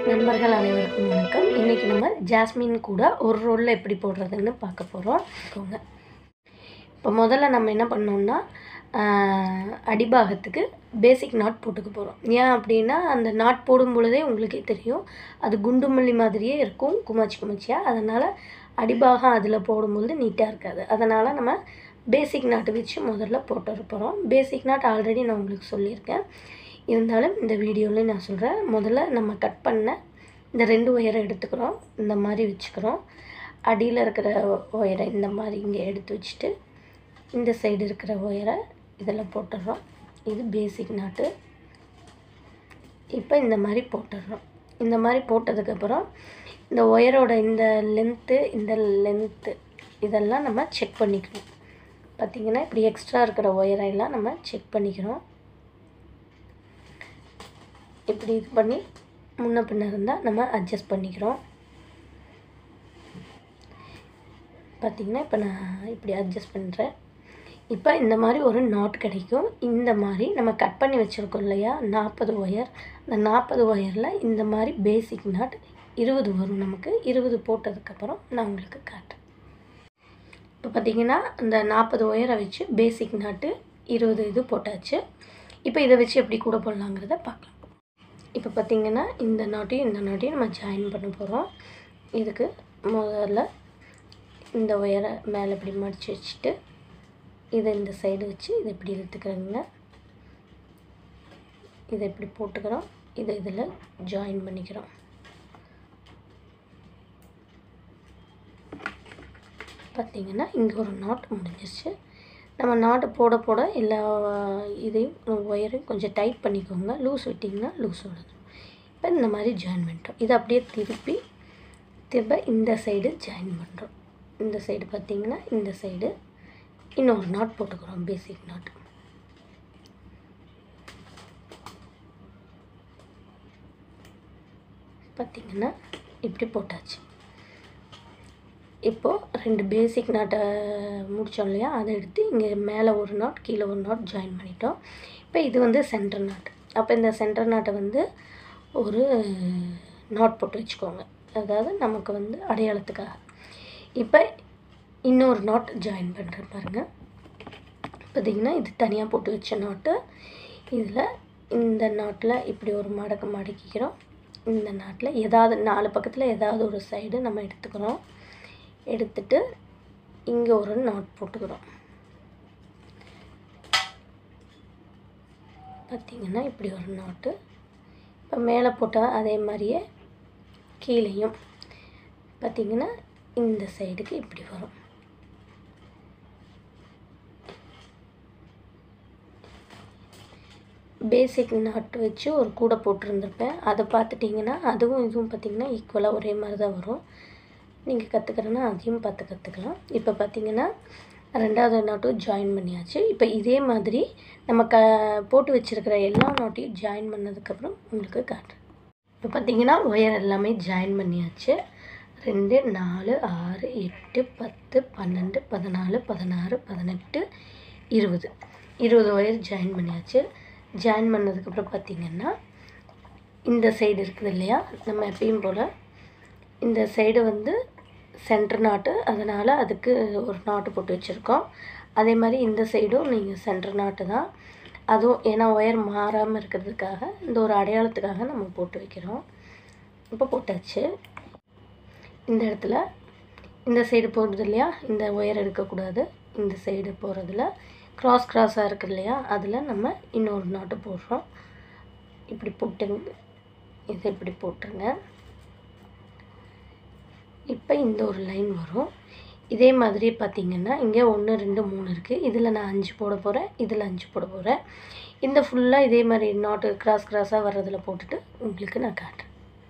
நண்பர்கள் அனைவருக்கும் வணக்கம் இன்றைக்கி நம்ம ஜாஸ்மின் கூட ஒரு ரோலில் எப்படி போடுறதுன்னு பார்க்க போகிறோம் இருக்கோங்க இப்போ முதல்ல நம்ம என்ன பண்ணோம்னா ஆஹ், அடிபாகத்துக்கு பேசிக் நாட் போட்டுக்க போகிறோம் ஏன் அப்படின்னா அந்த நாட் போடும் பொழுதே உங்களுக்கே தெரியும் அது குண்டுமல்லி மாதிரியே இருக்கும் குமாச்சி குமாச்சியாக அதனால் அடிபாகம் அதில் போடும்பொழுது நீட்டாக இருக்காது அதனால் நம்ம பேசிக் நாட்டு வச்சு முதல்ல போட்டு போகிறோம் பேசிக் நாட் ஆல்ரெடி நான் உங்களுக்கு சொல்லியிருக்கேன் இருந்தாலும் இந்த வீடியோவில் நான் சொல்கிறேன் முதல்ல நம்ம கட் பண்ண இந்த ரெண்டு ஒயரை எடுத்துக்கிறோம் இந்த மாதிரி வச்சுக்கிறோம் அடியில் இருக்கிற ஒயரை இந்த மாதிரி இங்கே எடுத்து வச்சுட்டு இந்த சைடு இருக்கிற ஒயரை இதில் போட்டுடுறோம் இது பேசிக் நாட்டு இப்போ இந்த மாதிரி போட்டுடுறோம் இந்த மாதிரி போட்டதுக்கப்புறம் இந்த ஒயரோட இந்த லென்த்து இந்த லென்த்து இதெல்லாம் நம்ம செக் பண்ணிக்கணும் பார்த்திங்கன்னா இப்படி எக்ஸ்ட்ரா இருக்கிற ஒயரெல்லாம் நம்ம செக் பண்ணிக்கிறோம் இப்படி இது பண்ணி முன்ன பின்ன இருந்தால் நம்ம அட்ஜஸ்ட் பண்ணிக்கிறோம் பார்த்திங்கன்னா இப்போ நான் இப்படி அட்ஜஸ்ட் பண்ணுறேன் இப்போ இந்த மாதிரி ஒரு நாட் கிடைக்கும் இந்த மாதிரி நம்ம கட் பண்ணி வச்சுருக்கோம் இல்லையா நாற்பது ஒயர் அந்த நாற்பது ஒயரில் இந்த மாதிரி பேசிக் நாட் இருபது வரும் நமக்கு இருபது போட்டதுக்கப்புறம் நான் உங்களுக்கு காட்டுறேன் இப்போ பார்த்தீங்கன்னா இந்த நாற்பது ஒயரை வச்சு பேசிக் நாட்டு இருபது இது போட்டாச்சு இப்போ இதை வச்சு எப்படி கூட போடலாங்கிறத பார்க்கலாம் இப்போ பார்த்தீங்கன்னா இந்த நாட்டையும் இந்த நாட்டையும் நம்ம ஜாயின் பண்ண போகிறோம் இதுக்கு முதல்ல இந்த ஒயரை மேலே இப்படி மடித்து வச்சுட்டு இதை இந்த சைடு வச்சு இதை இப்படி இழுத்துக்கிறேங்க இதை இப்படி போட்டுக்கிறோம் இதை இதில் ஜாயின் பண்ணிக்கிறோம் பார்த்தீங்கன்னா இங்கே ஒரு நாட் முடிஞ்சிருச்சு நம்ம நாட்டு போட போட எல்லா இதையும் ஒயரையும் கொஞ்சம் டைட் பண்ணிக்கோங்க லூஸ் விட்டிங்கன்னா லூஸ் விடுது இப்போ இந்த மாதிரி ஜாயின் பண்ணிட்டோம் இதை அப்படியே திருப்பி திரும்ப இந்த சைடு ஜாயின் பண்ணுறோம் இந்த சைடு பார்த்தீங்கன்னா இந்த சைடு இன்னொரு நாட் போட்டுக்கிறோம் பேசிக் நாட் பார்த்தீங்கன்னா இப்படி போட்டாச்சு இப்போது ரெண்டு பேசிக் நாட்டை முடித்தோம் இல்லையா அதை எடுத்து இங்கே மேலே ஒரு நாட் கீழே ஒரு நாட் ஜாயின் பண்ணிட்டோம் இப்போ இது வந்து சென்டர் நாட் அப்போ இந்த சென்டர் நாட்டை வந்து ஒரு நாட் போட்டு வச்சுக்கோங்க அதாவது நமக்கு வந்து அடையாளத்துக்காக இப்போ இன்னொரு நாட் ஜாயின் பண்ணுறேன் பாருங்கள் பார்த்திங்கன்னா இது தனியாக போட்டு வச்ச நாட்டு இதில் இந்த நாட்டில் இப்படி ஒரு மடக்கு மடக்கிக்கிறோம் இந்த நாட்டில் ஏதாவது நாலு பக்கத்தில் ஏதாவது ஒரு சைடு நம்ம எடுத்துக்கிறோம் எடுத்துட்டு இங்கே ஒரு நாட் போட்டுக்கிறோம் பார்த்திங்கன்னா இப்படி ஒரு நாட்டு இப்போ மேலே போட்டால் அதே மாதிரியே கீழேயும் பார்த்திங்கன்னா இந்த சைடுக்கு இப்படி வரும் பேசிக் நாட் வச்சு ஒரு கூடை போட்டிருந்துருப்பேன் அதை பார்த்துட்டிங்கன்னா அதுவும் இதுவும் பார்த்திங்கன்னா ஈக்குவலாக ஒரே மாதிரி தான் வரும் நீங்கள் கற்றுக்கிறேன்னா அதையும் பார்த்து கற்றுக்கலாம் இப்போ பார்த்தீங்கன்னா ரெண்டாவது நாட்டும் ஜாயின் பண்ணியாச்சு இப்போ இதே மாதிரி நம்ம க போட்டு வச்சுருக்கிற எல்லா நாட்டையும் ஜாயின் பண்ணதுக்கப்புறம் உங்களுக்கு காட்டுறேன் இப்போ பார்த்தீங்கன்னா ஒயர் எல்லாமே ஜாயின் பண்ணியாச்சு ரெண்டு நாலு ஆறு எட்டு பத்து பன்னெண்டு பதினாலு பதினாறு பதினெட்டு இருபது இருபது ஒயர் ஜாயின் பண்ணியாச்சு ஜாயின் பண்ணதுக்கப்புறம் பார்த்திங்கன்னா இந்த சைடு இருக்குது இல்லையா நம்ம எப்பயும் போல் இந்த சைடு வந்து சென்டர் நாட்டு அதனால் அதுக்கு ஒரு நாட்டு போட்டு வச்சுருக்கோம் அதே மாதிரி இந்த சைடும் நீங்கள் சென்டர் நாட்டு தான் அதுவும் ஏன்னா ஒயர் மாறாமல் இருக்கிறதுக்காக இந்த ஒரு அடையாளத்துக்காக நம்ம போட்டு வைக்கிறோம் இப்போ போட்டாச்சு இந்த இடத்துல இந்த சைடு போடுறது இல்லையா இந்த ஒயர் எடுக்கக்கூடாது இந்த சைடு போகிறதுல கிராஸ் கிராஸாக இருக்கு இல்லையா அதில் நம்ம இன்னொரு நாட்டு போடுறோம் இப்படி போட்டுங்க இதை இப்படி போட்டுருங்க இப்போ இந்த ஒரு லைன் வரும் இதே மாதிரி பார்த்தீங்கன்னா இங்கே ஒன்று ரெண்டு மூணு இருக்குது இதில் நான் அஞ்சு போட போகிறேன் இதில் அஞ்சு போட போகிறேன் இந்த ஃபுல்லாக இதே மாதிரி நாட்டு கிராஸ் கிராஸாக வர்றதில் போட்டுட்டு உங்களுக்கு நான் காட்டுறேன்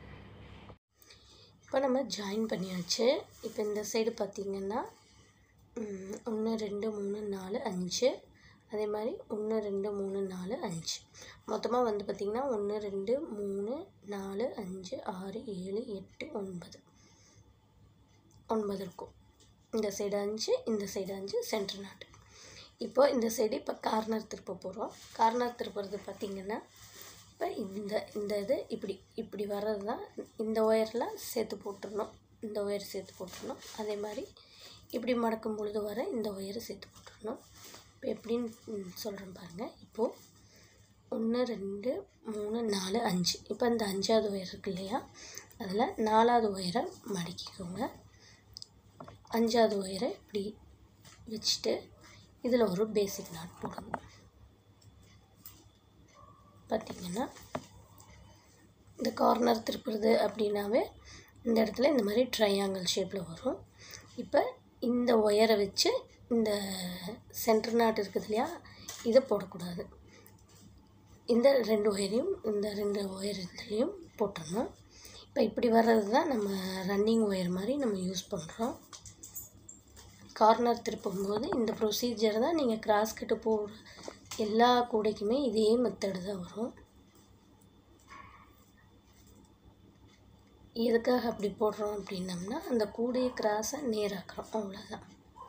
இப்போ நம்ம ஜாயின் பண்ணியாச்சு இப்போ இந்த சைடு பார்த்தீங்கன்னா ஒன்று ரெண்டு மூணு நாலு அஞ்சு அதே மாதிரி ஒன்று ரெண்டு மூணு நாலு அஞ்சு மொத்தமாக வந்து பார்த்திங்கன்னா ஒன்று ரெண்டு மூணு நாலு அஞ்சு ஆறு ஏழு எட்டு ஒன்பது ஒன்பது இருக்கும் இந்த சைடு அஞ்சு இந்த சைடு அஞ்சு சென்டர் நாட்டு இப்போ இந்த சைடு இப்போ கார்னர் திருப்ப போகிறோம் கார்னர் திருப்புறது பார்த்திங்கன்னா இப்போ இந்த இந்த இது இப்படி இப்படி வர்றது தான் இந்த ஒயர்லாம் சேர்த்து போட்டுடணும் இந்த ஒயர் சேர்த்து போட்டுடணும் அதே மாதிரி இப்படி மடக்கும் பொழுது வர இந்த ஒயரை சேர்த்து போட்டுடணும் இப்போ எப்படின்னு சொல்கிறேன் பாருங்கள் இப்போது ஒன்று ரெண்டு மூணு நாலு அஞ்சு இப்போ இந்த அஞ்சாவது ஒயர் இருக்கு இல்லையா அதில் நாலாவது ஒயரை மடக்கிக்கோங்க அஞ்சாவது ஒயரை இப்படி வச்சுட்டு இதில் ஒரு பேசிக் நாட் போடுங்க பார்த்திங்கன்னா இந்த கார்னர் திருப்புறது அப்படின்னாவே இந்த இடத்துல இந்த மாதிரி ட்ரையாங்கிள் ஷேப்பில் வரும் இப்போ இந்த ஒயரை வச்சு இந்த சென்டர் நாட் இருக்குது இல்லையா இதை போடக்கூடாது இந்த ரெண்டு ஒயரையும் இந்த ரெண்டு ஒயர் இதுலேயும் போட்டுடணும் இப்போ இப்படி வர்றது தான் நம்ம ரன்னிங் ஒயர் மாதிரி நம்ம யூஸ் பண்ணுறோம் கார்னர் திருப்பும்போது இந்த ப்ரொசீஜர் தான் நீங்கள் கிராஸ் கட்டு போடுற எல்லா கூடைக்குமே இதே மெத்தடு தான் வரும் எதுக்காக அப்படி போடுறோம் அப்படின்னம்னா அந்த கூடையை கிராஸை நேராக்குறோம் அவ்வளோதான்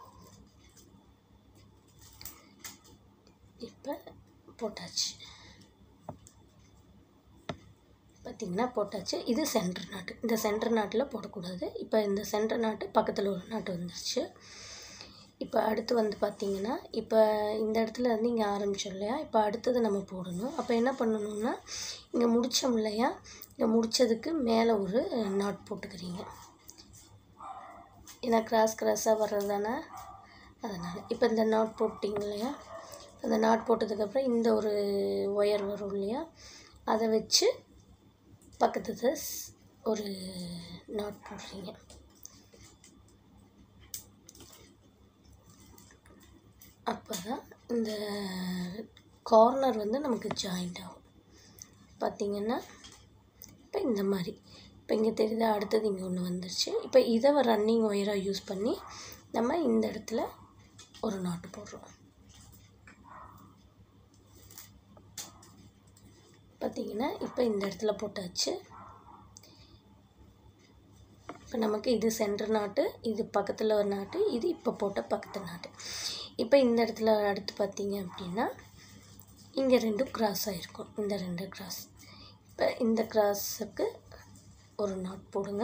இப்போ போட்டாச்சு பார்த்திங்கன்னா போட்டாச்சு இது சென்டர் நாட்டு இந்த சென்டர் நாட்டில் போடக்கூடாது இப்போ இந்த சென்டர் நாட்டு பக்கத்தில் ஒரு நாட்டு வந்துருச்சு இப்போ அடுத்து வந்து பார்த்திங்கன்னா இப்போ இந்த இடத்துல வந்து இங்கே ஆரம்பித்தோம் இல்லையா இப்போ அடுத்தது நம்ம போடணும் அப்போ என்ன பண்ணணும்னா இங்கே முடித்தோம் இல்லையா இங்கே முடித்ததுக்கு மேலே ஒரு நாட் போட்டுக்கிறீங்க ஏன்னா கிராஸ் கிராஸாக வர்றது தானே அதனால் இப்போ இந்த நாட் போட்டிங்க இல்லையா அந்த நாட் போட்டதுக்கப்புறம் இந்த ஒரு ஒயர் வரும் இல்லையா அதை வச்சு பக்கத்து ஒரு நாட் போடுறீங்க அப்போ தான் இந்த கார்னர் வந்து நமக்கு ஜாயிண்ட் ஆகும் பார்த்திங்கன்னா இப்போ இந்த மாதிரி இப்போ இங்கே தெரியுதா அடுத்தது இங்கே ஒன்று வந்துருச்சு இப்போ இதை ரன்னிங் ஒயராக யூஸ் பண்ணி நம்ம இந்த இடத்துல ஒரு நாட்டு போடுறோம் பார்த்திங்கன்னா இப்போ இந்த இடத்துல போட்டாச்சு இப்போ நமக்கு இது சென்டர் நாட்டு இது பக்கத்தில் ஒரு நாட்டு இது இப்போ போட்ட பக்கத்து நாட்டு இப்போ இந்த இடத்துல அடுத்து பார்த்தீங்க அப்படின்னா இங்கே ரெண்டும் கிராஸ் ஆகிருக்கும் இந்த ரெண்டு கிராஸ் இப்போ இந்த கிராஸுக்கு ஒரு நாட் போடுங்க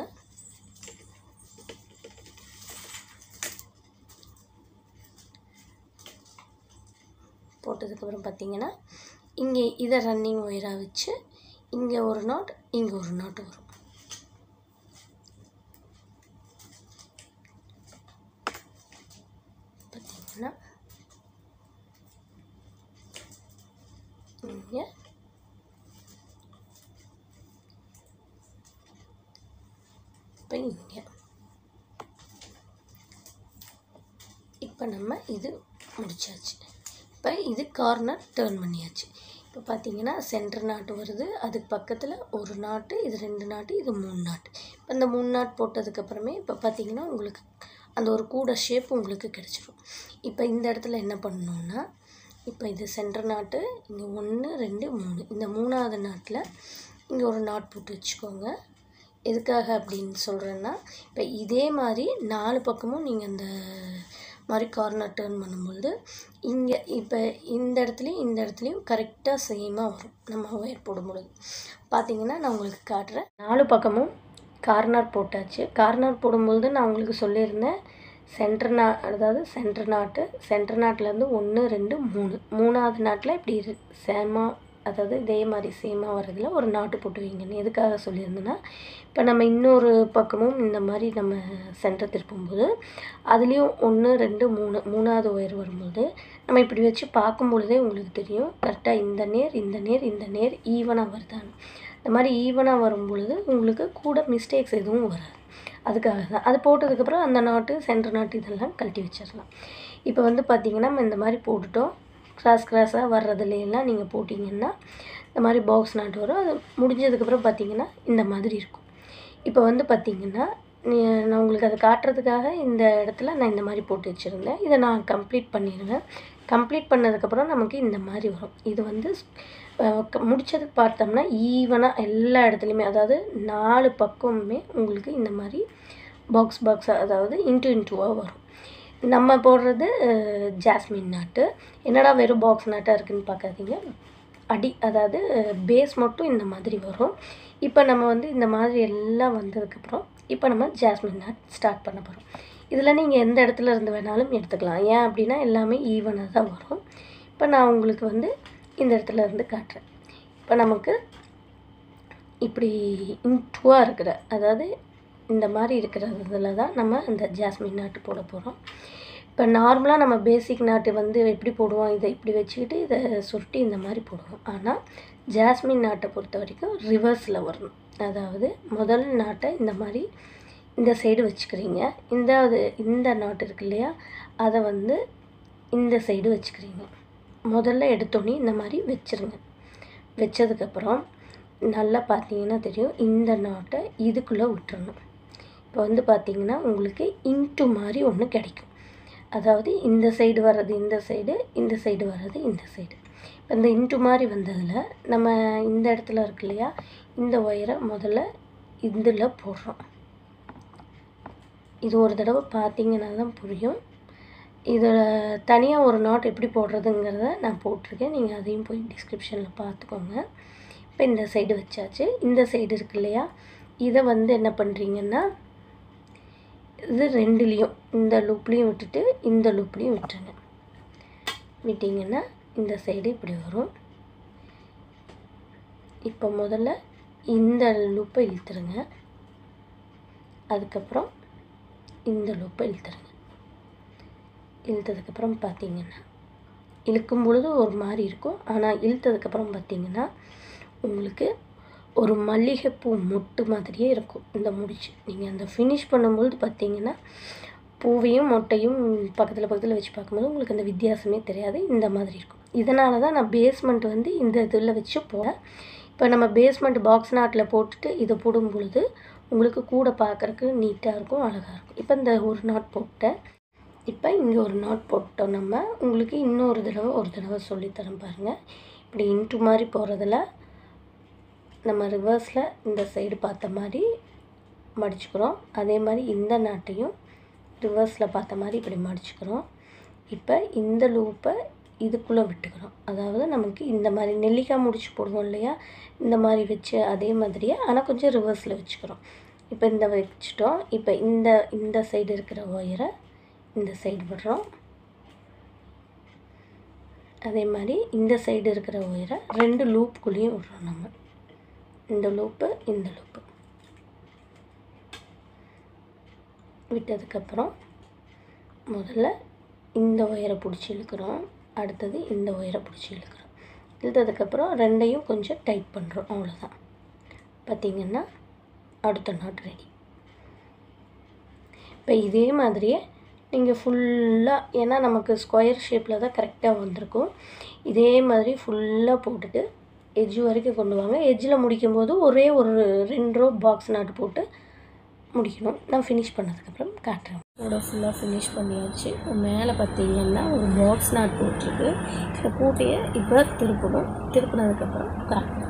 போட்டதுக்கப்புறம் பார்த்தீங்கன்னா இங்கே இதை ரன்னிங் ஒயராக வச்சு இங்கே ஒரு நாட் இங்கே ஒரு நாட் வரும் பார்த்தீங்கன்னா இங்கே இப்போ இங்கே இப்போ நம்ம இது முடிச்சாச்சு இப்போ இது கார்னர் டேர்ன் பண்ணியாச்சு இப்போ பார்த்தீங்கன்னா சென்டர் நாட்டு வருது அதுக்கு பக்கத்தில் ஒரு நாட்டு இது ரெண்டு நாட்டு இது மூணு நாட்டு இப்போ இந்த மூணு நாட் போட்டதுக்கப்புறமே இப்போ பார்த்தீங்கன்னா உங்களுக்கு அந்த ஒரு கூடை ஷேப் உங்களுக்கு கிடச்சிரும் இப்போ இந்த இடத்துல என்ன பண்ணணுன்னா இப்போ இது சென்டர் நாட்டு இங்கே ஒன்று ரெண்டு மூணு இந்த மூணாவது நாட்டில் இங்கே ஒரு நாட் போட்டு வச்சுக்கோங்க எதுக்காக அப்படின்னு சொல்கிறேன்னா இப்போ இதே மாதிரி நாலு பக்கமும் நீங்கள் அந்த மாதிரி கார்னர் டேர்ன் பண்ணும்பொழுது இங்கே இப்போ இந்த இடத்துலையும் இந்த இடத்துலையும் கரெக்டாக சேமாக வரும் நம்ம ஒயர் போடும்பொழுது பார்த்தீங்கன்னா நான் உங்களுக்கு காட்டுறேன் நாலு பக்கமும் கார்னர் போட்டாச்சு கார்னர் போடும்பொழுது நான் உங்களுக்கு சொல்லியிருந்தேன் சென்டர் நா அதாவது சென்டர் நாட்டு சென்டர் நாட்டிலேருந்து ஒன்று ரெண்டு மூணு மூணாவது நாட்டில் இப்படி சேமாக அதாவது இதே மாதிரி சேமாக வர்றதுல ஒரு நாட்டு போட்டு வைங்கன்னு எதுக்காக சொல்லியிருந்தேன்னா இப்போ நம்ம இன்னொரு பக்கமும் இந்த மாதிரி நம்ம சென்டர் திருப்பும்போது அதுலேயும் ஒன்று ரெண்டு மூணு மூணாவது ஒயர் வரும்போது நம்ம இப்படி வச்சு பார்க்கும் பொழுதே உங்களுக்கு தெரியும் கரெக்டாக இந்த நேர் இந்த நேர் இந்த நேர் ஈவனாக வருதான்னு இந்த மாதிரி ஈவனாக வரும் பொழுது உங்களுக்கு கூட மிஸ்டேக்ஸ் எதுவும் வராது அதுக்காக தான் அது போட்டதுக்கப்புறம் அந்த நாட்டு சென்டர் நாட்டு இதெல்லாம் கழட்டி வச்சிடலாம் இப்போ வந்து பார்த்திங்கன்னா நம்ம இந்த மாதிரி போட்டுட்டோம் கிராஸ் கிராஸாக வர்றதுலையெல்லாம் நீங்கள் போட்டிங்கன்னா இந்த மாதிரி பாக்ஸ் நாட்டு வரும் அது முடிஞ்சதுக்கப்புறம் பார்த்தீங்கன்னா இந்த மாதிரி இருக்கும் இப்போ வந்து பார்த்திங்கன்னா நீ- நான் உங்களுக்கு அதை காட்டுறதுக்காக இந்த இடத்துல நான் இந்த மாதிரி போட்டு வச்சுருந்தேன் இதை நான் கம்ப்ளீட் பண்ணிடுவேன் கம்ப்ளீட் பண்ணதுக்கப்புறம் நமக்கு இந்த மாதிரி வரும் இது வந்து அஹ், க- முடிச்சதுக்கு பார்த்தோம்னா ஈவனாக எல்லா இடத்துலையுமே அதாவது நாலு பக்கமுமே உங்களுக்கு இந்த மாதிரி பாக்ஸ் பாக்ஸாக அதாவது இன்ட்டு இன்ட்டுவாக வரும் நம்ம போடுறது அஹ், ஜாஸ்மின் நாட்டு என்னடா வெறும் பாக்ஸ் நாட்டாக இருக்குன்னு பார்க்காதீங்க அடி அதாவது பேஸ் மட்டும் இந்த மாதிரி வரும் இப்போ நம்ம வந்து இந்த மாதிரி எல்லாம் வந்ததுக்கப்புறம் இப்போ நம்ம ஜாஸ்மின் நாட் ஸ்டார்ட் பண்ண போகிறோம் இதில் நீங்கள் எந்த இடத்துல இருந்து வேணாலும் எடுத்துக்கலாம் ஏன் அப்படின்னா எல்லாமே ஈவனாக தான் வரும் இப்போ நான் உங்களுக்கு வந்து இந்த இடத்துல இருந்து காட்டுறேன் இப்போ நமக்கு இப்படி இன்ட்டுவாக இருக்கிற அதாவது இந்த மாதிரி இருக்கிற இதில் தான் நம்ம இந்த ஜாஸ்மின் நாட்டு போட போகிறோம் இப்போ நார்மலாக நம்ம பேசிக் நாட்டு வந்து எப்படி போடுவோம் இதை இப்படி வச்சுக்கிட்டு இதை சுருட்டி இந்த மாதிரி போடுவோம் ஆனால் ஜாஸ்மின் நாட்டை பொறுத்த வரைக்கும் ரிவர்ஸில் வரணும் அதாவது முதல் நாட்டை இந்த மாதிரி இந்த சைடு வச்சுக்கிறீங்க இந்த அது இந்த நாட்டு இருக்கு இல்லையா அதை வந்து இந்த சைடு வச்சுக்கிறீங்க முதல்ல எடுத்தோன்னே இந்த மாதிரி வச்சுருங்க வச்சதுக்கப்புறம் நல்லா பார்த்தீங்கன்னா தெரியும் இந்த நாட்டை இதுக்குள்ளே விட்டுறணும் இப்போ வந்து பார்த்தீங்கன்னா உங்களுக்கு இன்ட்டு மாதிரி ஒன்று கிடைக்கும் அதாவது இந்த சைடு வர்றது இந்த சைடு இந்த சைடு வர்றது இந்த சைடு இப்போ இந்த இன்ட்டு மாதிரி வந்ததில் நம்ம இந்த இடத்துல இருக்கு இல்லையா இந்த ஒயரை முதல்ல இதில் போடுறோம் இது ஒரு தடவை பார்த்தீங்கன்னா தான் புரியும் இதில் தனியாக ஒரு நாட் எப்படி போடுறதுங்கிறத நான் போட்டிருக்கேன் நீங்கள் அதையும் போய் டிஸ்கிரிப்ஷனில் பார்த்துக்கோங்க இப்போ இந்த சைடு வச்சாச்சு இந்த சைடு இருக்கு இல்லையா இதை வந்து என்ன பண்ணுறீங்கன்னா இது ரெண்டுலேயும் இந்த லூப்லேயும் விட்டுட்டு இந்த லூப்லேயும் விட்டுருங்க விட்டிங்கன்னா இந்த சைடு இப்படி வரும் இப்போ முதல்ல இந்த லூப்பை இழுத்துருங்க அதுக்கப்புறம் இந்த லூப்பை இழுத்துருங்க இழுத்ததுக்கப்புறம் பார்த்தீங்கன்னா இழுக்கும் பொழுது ஒரு மாதிரி இருக்கும் ஆனால் இழுத்ததுக்கப்புறம் பார்த்தீங்கன்னா உங்களுக்கு ஒரு மல்லிகைப்பூ மொட்டு மாதிரியே இருக்கும் இந்த முடிச்சு நீங்கள் அந்த ஃபினிஷ் பண்ணும்பொழுது பார்த்தீங்கன்னா பூவையும் மொட்டையும் பக்கத்தில் பக்கத்தில் வச்சு பார்க்கும்போது உங்களுக்கு அந்த வித்தியாசமே தெரியாது இந்த மாதிரி இருக்கும் இதனால தான் நான் பேஸ்மெண்ட் வந்து இந்த இதில் வச்சு போகிறேன் இப்போ நம்ம பேஸ்மெண்ட் பாக்ஸ் நாட்டில் போட்டுட்டு இதை போடும் பொழுது உங்களுக்கு கூட பார்க்குறக்கு நீட்டாக இருக்கும் அழகாக இருக்கும் இப்போ இந்த ஒரு நாட் போட்டேன் இப்போ இங்கே ஒரு நாட் போட்டோம் நம்ம உங்களுக்கு இன்னொரு தடவை ஒரு தடவை சொல்லித்தரேன் பாருங்கள் இப்படி இன்ட்டு மாதிரி போகிறதுல நம்ம ரிவர்ஸில் இந்த சைடு பார்த்த மாதிரி மடிச்சுக்கிறோம் அதே மாதிரி இந்த நாட்டையும் ரிவர்ஸில் பார்த்த மாதிரி இப்படி மடிச்சுக்கிறோம் இப்போ இந்த லூப்பை இதுக்குள்ளே விட்டுக்கிறோம் அதாவது நமக்கு இந்த மாதிரி நெல்லிக்காய் முடிச்சு போடுவோம் இல்லையா இந்த மாதிரி வச்சு அதே மாதிரியே ஆனால் கொஞ்சம் ரிவர்ஸில் வச்சுக்கிறோம் இப்போ இந்த வச்சுட்டோம் இப்போ இந்த இந்த சைடு இருக்கிற ஒயரை இந்த சைடு விடுறோம் அதே மாதிரி இந்த சைடு இருக்கிற ஒயரை ரெண்டு லூப்புக்குள்ளேயும் விடுறோம் நம்ம இந்த லூப்பு இந்த லூப்பு விட்டதுக்கப்புறம் முதல்ல இந்த ஒயரை பிடிச்சி இழுக்கிறோம் அடுத்தது இந்த ஒயரை பிடிச்சி இழுக்கிறோம் இழுத்ததுக்கப்புறம் ரெண்டையும் கொஞ்சம் டைட் பண்ணுறோம் அவ்வளோதான் பார்த்திங்கன்னா அடுத்த நாட் ரெடி இப்போ இதே மாதிரியே நீங்கள் ஃபுல்லாக ஏன்னா நமக்கு ஸ்கொயர் ஷேப்பில் தான் கரெக்டாக வந்திருக்கும் இதே மாதிரி ஃபுல்லாக போட்டுட்டு எட்ஜ் வரைக்கும் கொண்டு வாங்க எட்ஜில் முடிக்கும்போது ஒரே ஒரு ரெண்டு ரோ பாக்ஸ் நாட்டு போட்டு முடிக்கணும் நான் ஃபினிஷ் பண்ணதுக்கப்புறம் காட்டுறேன் இதோட ஃபுல்லாக ஃபினிஷ் பண்ணியாச்சு மேலே பார்த்தீங்கன்னா ஒரு பாக்ஸ் நாட் போட்டிருக்கு இந்த பூட்டையை இப்போ திருப்பணும் திருப்பினதுக்கப்புறம் காட்டணும்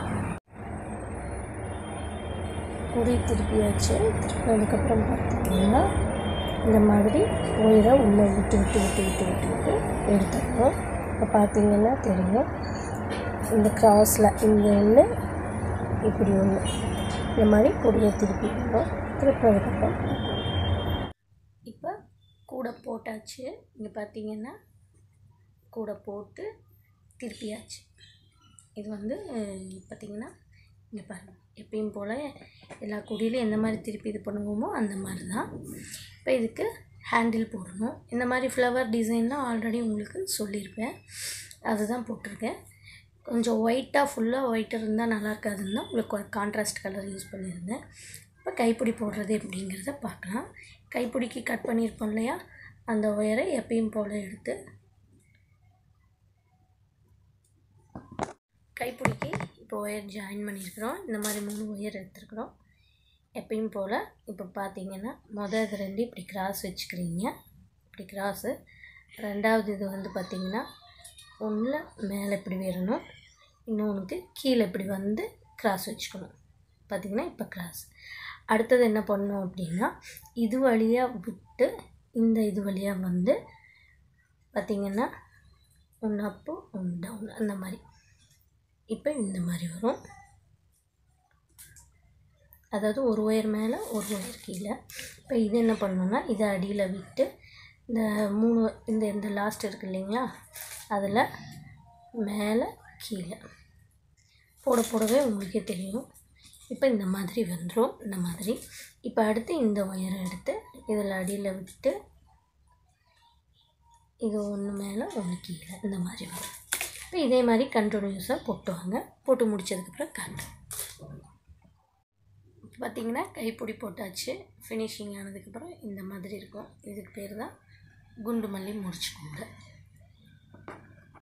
கூடி திருப்பியாச்சு திருப்பினதுக்கப்புறம் பார்த்தீங்கன்னா இந்த மாதிரி ஒயரை உள்ளே விட்டு விட்டு விட்டு விட்டு விட்டு விட்டு எடுத்துக்கணும் இப்போ பார்த்தீங்கன்னா தெரியும் இந்த கிராஸில் இங்கே ஒன்று இப்படி ஒன்று இந்த மாதிரி கொடியை திருப்பி விடணும் திருப்பினதுக்கப்புறம் இப்போ கூட போட்டாச்சு இங்கே பார்த்தீங்கன்னா கூட போட்டு திருப்பியாச்சு இது வந்து பார்த்திங்கன்னா இங்கே பாருங்கள் எப்பயும் போல் எல்லா கொடியிலும் எந்த மாதிரி திருப்பி இது பண்ணுவோமோ அந்த மாதிரி தான் இப்போ இதுக்கு ஹேண்டில் போடணும் இந்த மாதிரி ஃப்ளவர் டிசைன்லாம் ஆல்ரெடி உங்களுக்கு சொல்லியிருப்பேன் அதுதான் போட்டிருக்கேன் கொஞ்சம் ஒயிட்டாக ஃபுல்லாக ஒயிட்டாக இருந்தால் நல்லா இருக்காதுன்னு தான் உங்களுக்கு கான்ட்ராஸ்ட் கலர் யூஸ் பண்ணியிருந்தேன் இப்போ கைப்பிடி போடுறது எப்படிங்கிறத பார்க்கலாம் கைப்பிடிக்கு கட் பண்ணியிருப்போம் இல்லையா அந்த ஒயரை எப்பயும் போல் எடுத்து கைப்பிடிக்கு இப்போ ஒயர் ஜாயின் பண்ணியிருக்கிறோம் இந்த மாதிரி மூணு ஒயர் எடுத்துருக்குறோம் எப்பயும் போல் இப்போ பார்த்தீங்கன்னா மொதல் இது ரெண்டு இப்படி கிராஸ் வச்சுக்கிறீங்க இப்படி கிராஸு ரெண்டாவது இது வந்து பார்த்திங்கன்னா ஒன்றில் மேலே இப்படி வரணும் இன்னொன்றுக்கு கீழே இப்படி வந்து கிராஸ் வச்சுக்கணும் பார்த்திங்கன்னா இப்போ கிராஸ் அடுத்தது என்ன பண்ணணும் அப்படின்னா இது வழியாக விட்டு இந்த இது வழியாக வந்து பார்த்திங்கன்னா ஒன்று அப்பு ஒன்று டவுன் அந்த மாதிரி இப்போ இந்த மாதிரி வரும் அதாவது ஒரு ஒயர் மேலே ஒரு ஒயர் கீழே இப்போ இது என்ன பண்ணணும்னா இதை அடியில் விட்டு இந்த மூணு இந்த இந்த லாஸ்ட் இருக்கு இல்லைங்களா அதில் மேலே கீழே போட போடவே உங்களுக்கே தெரியும் இப்போ இந்த மாதிரி வந்துடும் இந்த மாதிரி இப்போ அடுத்து இந்த ஒயரை எடுத்து இதில் அடியில் விட்டு இது ஒன்று மேலே ஒன்று கீழே இந்த மாதிரி வரும் இப்போ இதே மாதிரி கண்டினியூஸாக போட்டுவாங்க போட்டு முடிச்சதுக்கப்புறம் காட்டுறேன் பார்த்திங்கன்னா கைப்பிடி போட்டாச்சு ஃபினிஷிங் ஆனதுக்கப்புறம் இந்த மாதிரி இருக்கும் இதுக்கு பேர் தான் குண்டு மல்லி முடிச்சுக்கோங்க